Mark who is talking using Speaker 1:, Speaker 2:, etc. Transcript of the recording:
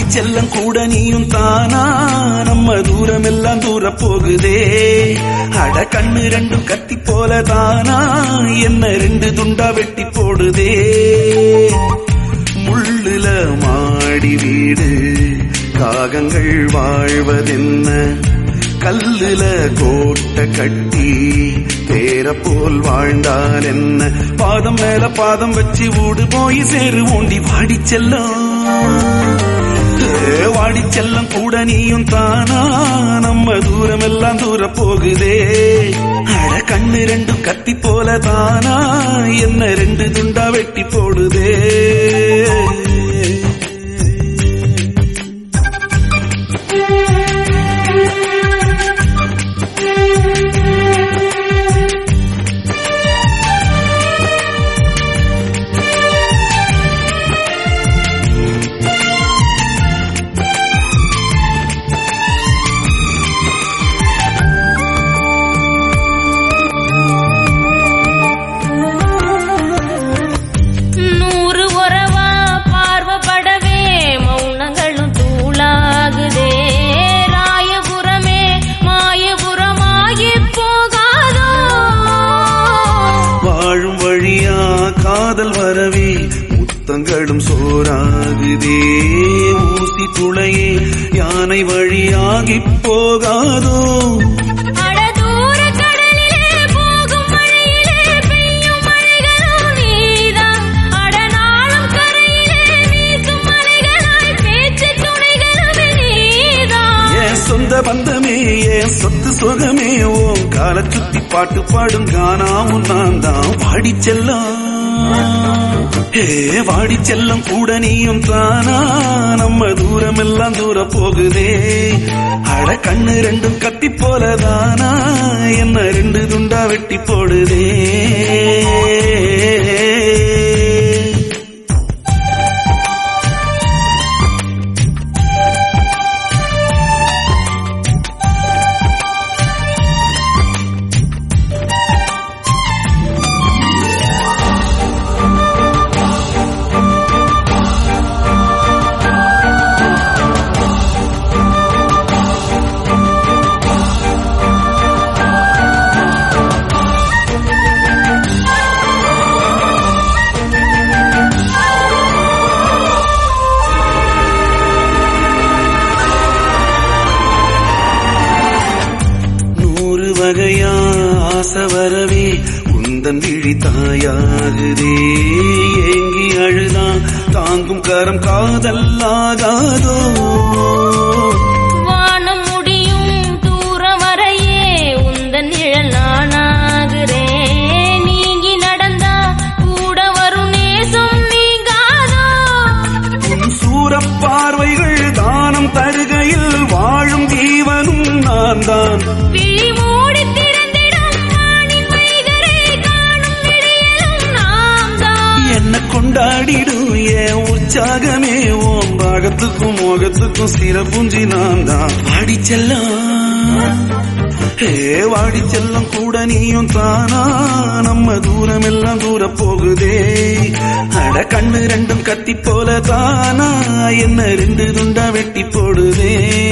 Speaker 1: செல்லம் கூட நீயும் தானா நம்ம தூரம் எல்லாம் தூர போகுதே அட கண்ணு ரெண்டும் கத்தி போல தானா என்ன ரெண்டு துண்டா வெட்டி போடுதே முள்ளுல மாடி வீடு காகங்கள் வாழ்வதென்ன கல்லுல கோட்டை கட்டி தேர போல் வாழ்ந்தால் என்ன பாதம் மேல பாதம் வச்சு ஊடு போய் சேரு ஓண்டி வாடி செல்லம் ஏ, வாடி செல்லம் கூட நீயும் தானா நம்ம தூரம் எல்லாம் தூர போகுதே அட கண்ணு ரெண்டும் கத்தி போல தானா என்ன ரெண்டு துண்டா வெட்டி போடுதே
Speaker 2: நூறு உறவா பார்வப்படவே மௌனங்களும் தூளாகுதே ராயபுரமே மாயபுரமாகி போகாதோ
Speaker 1: வாழும் வழியா காதல் வரவே முத்தங்களும் சோறாகுதே ஊசி துளையே யானை வழியாகி போகாதோ
Speaker 2: அட தூர கடலிலே போகும் வழியிலே பெய்யும் மழைகளும் நீதான் அட நாளும் கரையிலே வீசும் மலைகளாய் பேச்சு துணைகளுமே நீதான்
Speaker 1: என் சொந்த பந்தமே என் சொத்து சுகமே ஓம் கால சுத்தி பாட்டு பாடும் கானாவும் நான் தான் பாடி செல்லம் ஏ வாடி செல்லம் கூட நீயும் தானா நம்ம தூரம் எல்லாம் தூர போகுதே அட கண்ணு ரெண்டும் கத்தி போலதானா என்ன ரெண்டு துண்டா வெட்டி போடுதே நூறு வகையா ஆசை வரவே உந்தன் விழி தாயாகுதே ஏங்கி அழுதா தாங்கும் கரம் காதல்லாகாதோ
Speaker 2: வானம் முடியும் தூரம் வரையே உந்தன் நிழல் நானாகிறேன் நீங்கி நடந்தா கூட வரும் நேசம் நீங்காதோ
Speaker 1: உன் சூரப் பார்வைகள் தானம் தருகையில் வாழும் ஜீவனும் நான் தான்
Speaker 2: விழி மூடி திறந்திடும் வானின் வைகரை காணும் விடியலும் நாம் தான்
Speaker 1: என்ன கொண்டாடிடும் என் உற்சாகமே ஓம் ராகத்துக்கும் மோகத்துக்கும் சிறப்புஞ்சி நான் தான் வாடி செல்லம் ஏ வாடி செல்லம் கூட நீயும் தானா நம்ம தூரம் எல்லாம் தூர போகுதே அட கண்ணு ரெண்டும் கத்தி போல தானா என்ன ரெண்டு துண்டா வெட்டி போடுதே